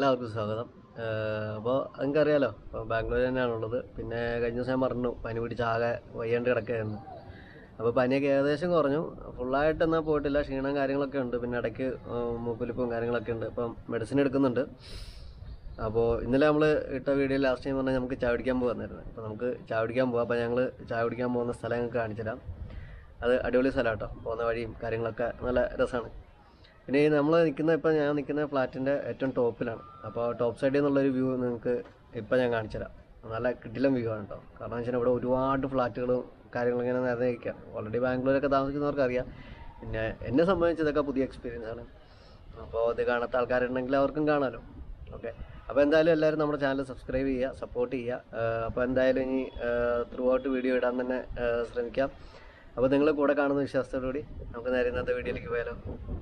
എല്ലാവർക്കും സ്വാഗതം അപ്പോൾ നിങ്ങൾക്കറിയാലോ ഇപ്പോൾ ബാംഗ്ലൂർ തന്നെയാണുള്ളത് പിന്നെ കഴിഞ്ഞ ദിവസം ഞാൻ പറഞ്ഞു പനി പിടിച്ച് ആകെ വയ്യാണ്ട് കിടക്കുകയായിരുന്നു അപ്പോൾ പനിയൊക്കെ ഏകദേശം കുറഞ്ഞു ഫുള്ളായിട്ട് എന്നാൽ പോയിട്ടില്ല ക്ഷീണം കാര്യങ്ങളൊക്കെ ഉണ്ട് പിന്നെ ഇടയ്ക്ക് ആ, മൂക്കൊലിപ്പും കാര്യങ്ങളൊക്കെ ഉണ്ട് അപ്പം മെഡിസിൻ എടുക്കുന്നുണ്ട് അപ്പോൾ ഇന്നലെ നമ്മൾ ഇട്ട വീഡിയോ ലാസ്റ്റ് ടൈം പറഞ്ഞാൽ നമുക്ക് ചായ കുടിക്കാൻ പോകുമായിരുന്നു അപ്പോൾ നമുക്ക് ചായ കുടിക്കാൻ പോകാം അപ്പോൾ ഞങ്ങൾ ചായ കുടിക്കാൻ പോകുന്ന സ്ഥലം ഞങ്ങൾക്ക് കാണിച്ചു തരാം അത് അടിപൊളി സ്ഥലം കേട്ടോ പോകുന്ന വഴിയും കാര്യങ്ങളൊക്കെ നല്ല രസമാണ് പിന്നെ ഈ നമ്മൾ നിൽക്കുന്ന ഇപ്പോൾ ഞാൻ നിൽക്കുന്ന ഫ്ലാറ്റിൻ്റെ ഏറ്റവും ടോപ്പിലാണ് അപ്പോൾ ടോപ്പ് സൈഡിൽ നിന്നുള്ളൊരു വ്യൂ നിങ്ങൾക്ക് ഇപ്പോൾ ഞാൻ കാണിച്ചു തരാം നല്ല കിടിലം വ്യൂ ആണ് കേട്ടോ കാരണം വെച്ചാൽ ഇവിടെ ഒരുപാട് ഫ്ലാറ്റുകളും കാര്യങ്ങളും ഇങ്ങനെ നിറഞ്ഞു നിൽക്കുക ഓൾറെഡി ബാംഗ്ലൂരൊക്കെ താമസിക്കുന്നവർക്ക് അറിയാം പിന്നെ എന്നെ സംബന്ധിച്ച് ഇതൊക്കെ പുതിയ എക്സ്പീരിയൻസ് ആണ് അപ്പോൾ ഇത് കാണാത്ത ആൾക്കാരുണ്ടെങ്കിൽ അവർക്കും കാണാമല്ലോ ഓക്കെ അപ്പോൾ എന്തായാലും എല്ലാവരും നമ്മുടെ ചാനൽ സബ്സ്ക്രൈബ് ചെയ്യുക സപ്പോർട്ട് ചെയ്യുക അപ്പോൾ എന്തായാലും ഇനി ത്രൂ ഔട്ട് വീഡിയോ ഇടാൻ തന്നെ ആ, ശ്രമിക്കാം അപ്പോൾ നിങ്ങൾ കൂടെ കാണുന്ന വിശ്വാസത്തോടുകൂടി നമുക്ക് നേരെ ഇന്നത്തെ വീഡിയോയിലേക്ക് പോയാലോ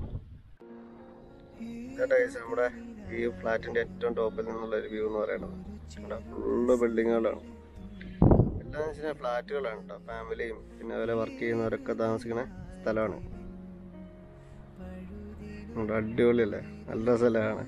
കേട്ടോ guys, നമ്മുടെ ഈ ഫ്ലാറ്റിന്റെ ഏറ്റവും ടോപ്പിൽ നിന്നുള്ള ഒരു വ്യൂ എന്ന് പറയുന്നത് ഇവിടെ ഫുള്ള് ബിൽഡിങ്ങുകളാണ് എല്ലാം വെച്ചാൽ ഫ്ലാറ്റുകളാണ് കേട്ടോ ഫാമിലിയും പിന്നെ അതുപോലെ വർക്ക് ചെയ്യുന്നവരൊക്കെ താമസിക്കുന്ന സ്ഥലമാണ് ഇവിടെ അടിപൊളിയല്ലേ നല്ല സ്ഥലമാണ്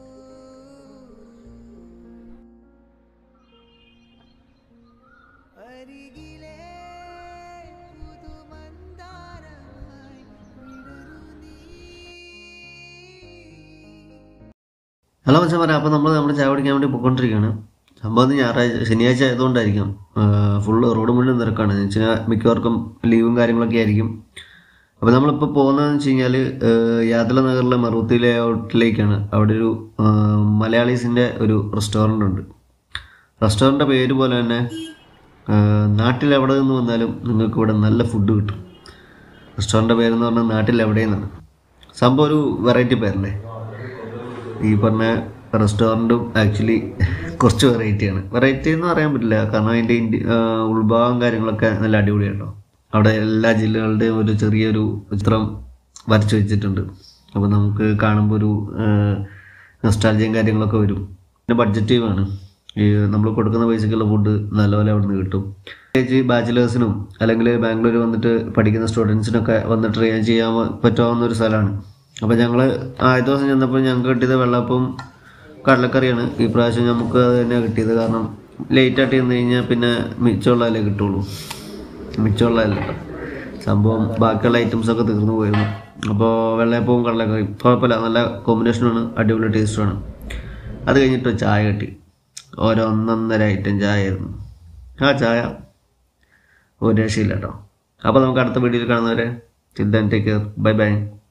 ഹലോ മച്ചാൻ പറയാം അപ്പോൾ നമ്മൾ നമ്മുടെ ചായ കുടിക്കാൻ വേണ്ടി പോയിക്കൊണ്ടിരിക്കുകയാണ് സംഭവം ഇന്ന് ഞായറാഴ്ച ശനിയാഴ്ച ആയതുകൊണ്ടായിരിക്കാം ഫുള്ള് റോഡ് മുഴുവൻ തിരക്കാണ് എന്ന് വെച്ചാൽ മിക്കവർക്കും ലീവും കാര്യങ്ങളൊക്കെ ആയിരിക്കും അപ്പോൾ നമ്മളിപ്പോൾ പോകുന്നതെന്ന് വെച്ച് കഴിഞ്ഞാൽ യാത്ര നഗറിലെ മറുത്തി ലേഔട്ടിലേക്കാണ് അവിടെ ഒരു ആ, മലയാളീസിൻ്റെ ഒരു റെസ്റ്റോറൻ്റ് ഉണ്ട് റെസ്റ്റോറൻ്റിൻ്റെ പേര് പോലെ തന്നെ ആ, നാട്ടിൽ എവിടെ നിന്ന് വന്നാലും നിങ്ങൾക്ക് ഇവിടെ നല്ല ഫുഡ് കിട്ടും റെസ്റ്റോറൻ്റിൻ്റെ പേരെന്ന് പറഞ്ഞാൽ നാട്ടിൽ എവിടെയെന്നാണ് സംഭവം ഒരു വെറൈറ്റി പേരല്ലേ ഈ പറഞ്ഞ റെസ്റ്റോറൻറ്റും ആക്ച്വലി കുറച്ച് വെറൈറ്റിയാണ് വെറൈറ്റി എന്ന് പറയാൻ പറ്റില്ല കാരണം അതിൻ്റെ ഇൻഡി ആ, ഉൾഭാഗം കാര്യങ്ങളൊക്കെ നല്ല അടിപൊളിയാണ് കേട്ടോ അവിടെ എല്ലാ ജില്ലകളുടെയും ഒരു ചെറിയൊരു ചിത്രം വരച്ചു വെച്ചിട്ടുണ്ട് അപ്പോൾ നമുക്ക് കാണുമ്പോൾ ഒരു നൊസ്റ്റാൾജിയും കാര്യങ്ങളൊക്കെ വരും പിന്നെ ബഡ്ജറ്റീവാണ് ഈ നമ്മൾ കൊടുക്കുന്ന പൈസക്കുള്ള ഫുഡ് നല്ലപോലെ അവിടെ നിന്ന് കിട്ടും പ്രത്യേകിച്ച് ബാച്ചിലേഴ്സിനും അല്ലെങ്കിൽ ബാംഗ്ലൂർ വന്നിട്ട് പഠിക്കുന്ന സ്റ്റുഡൻസിനൊക്കെ വന്ന് ട്രൈ ചെയ്യാൻ പറ്റാവുന്ന ഒരു സ്ഥലമാണ് അപ്പോൾ ഞങ്ങൾ ആദ്യ ദിവസം ചെന്നപ്പോൾ ഞങ്ങൾക്ക് കിട്ടിയത് വെള്ളപ്പവും കടലക്കറിയാണ് ഈ പ്രാവശ്യം നമുക്ക് അത് തന്നെ കിട്ടിയത് കാരണം ലേറ്റായിട്ട് ചെന്ന് കഴിഞ്ഞാൽ പിന്നെ മിച്ചമുള്ളതല്ലേ കിട്ടുള്ളൂ മിച്ചമുള്ളതല്ല സംഭവം ബാക്കിയുള്ള ഐറ്റംസൊക്കെ തീർന്നു പോയിരുന്നു അപ്പോൾ വെള്ളയപ്പവും കടലക്കറിയും കുഴപ്പമില്ല നല്ല കോമ്പിനേഷനാണ് അടിപൊളി ടേസ്റ്റുമാണ് അത് കഴിഞ്ഞിട്ട് ചായ കിട്ടി ഓരോ ഒന്നൊന്നര ഐറ്റം ചായ ആയിരുന്നു ആ ചായ ഒരു രക്ഷയില്ല കേട്ടോ അപ്പോൾ നമുക്ക് അടുത്ത വീഡിയോയിൽ കാണുന്നവരെ Chintan take care bye by